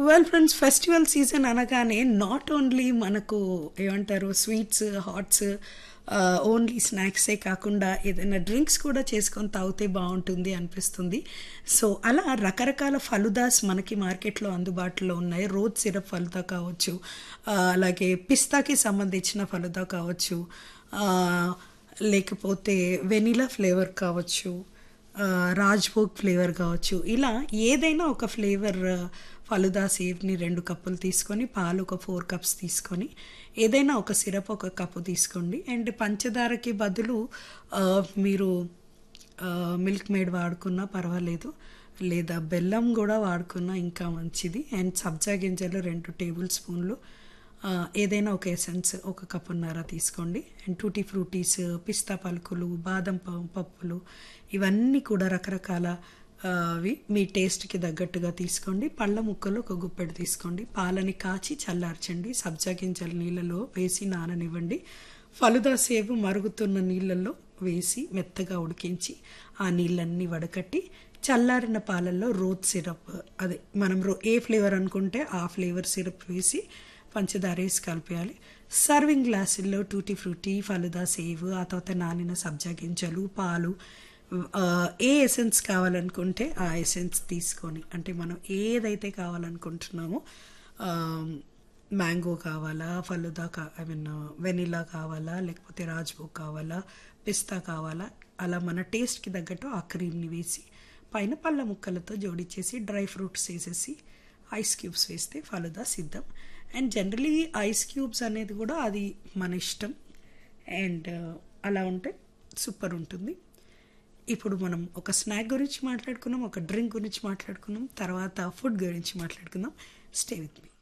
well friends festival season అనగానే not only మనకు ఏమంటారు స్వీట్స్ హాట్స్ ఓన్లీ స్నాక్సే కాకుండా ఏదైనా డ్రింక్స్ కూడా చేసుకొని తాగితే బాగుంటుంది అనిపిస్తుంది సో అలా రకరకాల ఫలుదాస్ మనకి మార్కెట్లో అందుబాటులో ఉన్నాయి రోజ్ సిరప్ ఫలుదా కావచ్చు ఆ, అలాగే పిస్తాకి సంబంధించిన ఫలుదా కావచ్చు ఆ, లేకపోతే వెనిలా ఫ్లేవర్ కావచ్చు ఆ, రాజ్భోగ్ ఫ్లేవర్ కావచ్చు ఇలా ఏదైనా ఒక ఫ్లేవర్ ఫలుదా సేవ్ని రెండు కప్పులు తీసుకొని పాలు ఒక ఫోర్ కప్స్ తీసుకొని ఏదైనా ఒక సిరప్ ఒక కప్పు తీసుకోండి అండ్ పంచదారకి బదులు ఆ, మీరు మిల్క్ మేడ్ వాడుకున్నా పర్వాలేదు లేదా బెల్లం కూడా వాడుకున్నా ఇంకా మంచిది అండ్ సబ్జా గింజలు రెండు టేబుల్ స్పూన్లు ఆ, ఏదైనా ఒక ఎసెన్స్ ఒక కప్పున్నర తీసుకోండి అండ్ టూటీ ఫ్రూటీస్ పిస్తా పలుకులు బాదం ప- పప్పులు ఇవన్నీ కూడా రకరకాల ఆ, అవి మీ టేస్ట్కి తగ్గట్టుగా తీసుకోండి పళ్ళ ముక్కలు ఒక గుప్పెడు తీసుకోండి పాలని కాచి చల్లార్చండి సబ్జా గింజల నీళ్ళలో వేసి నాననివ్వండి ఫలుదా సేపు మరుగుతున్న నీళ్ళల్లో వేసి మెత్తగా ఉడికించి ఆ నీళ్ళన్నీ వడకట్టి చల్లారిన పాలల్లో రోజ్ సిరప్ అదే మనం రో ఏ ఫ్లేవర్ అనుకుంటే ఆ ఫ్లేవర్ సిరప్ వేసి పంచదార వేసి కలిపేయాలి సర్వింగ్ గ్లాసుల్లో టూటీ ఫ్రూటీ ఫలుదా సేవ్ ఆ తర్వాత నానిన సబ్జా గింజలు పాలు ఆ, ఏ ఎసెన్స్ కావాలనుకుంటే ఆ ఎసెన్స్ తీసుకొని అంటే మనం ఏదైతే కావాలనుకుంటున్నామో మ్యాంగో కావాలా ఫలుదా కా ఐ మీన్ వెనిలా కావాలా లేకపోతే రాజ్భోగ్ కావాలా పిస్తా కావాలా అలా మన టేస్ట్కి తగ్గట్టు ఆ క్రీమ్ని వేసి పైన పళ్ళ ముక్కలతో జోడించేసి డ్రై ఫ్రూట్స్ వేసేసి ఐస్ క్యూబ్స్ వేస్తే ఫలుదా సిద్ధం అండ్ జనరలీ ఐస్ క్యూబ్స్ అనేది కూడా అది మన ఇష్టం అండ్ అలా ఉంటే సూపర్ ఉంటుంది ఇప్పుడు మనం ఒక స్నాక్ గురించి మాట్లాడుకున్నాం ఒక డ్రింక్ గురించి మాట్లాడుకున్నాం తర్వాత ఫుడ్ గురించి మాట్లాడుకుందాం స్టే విత్ మీ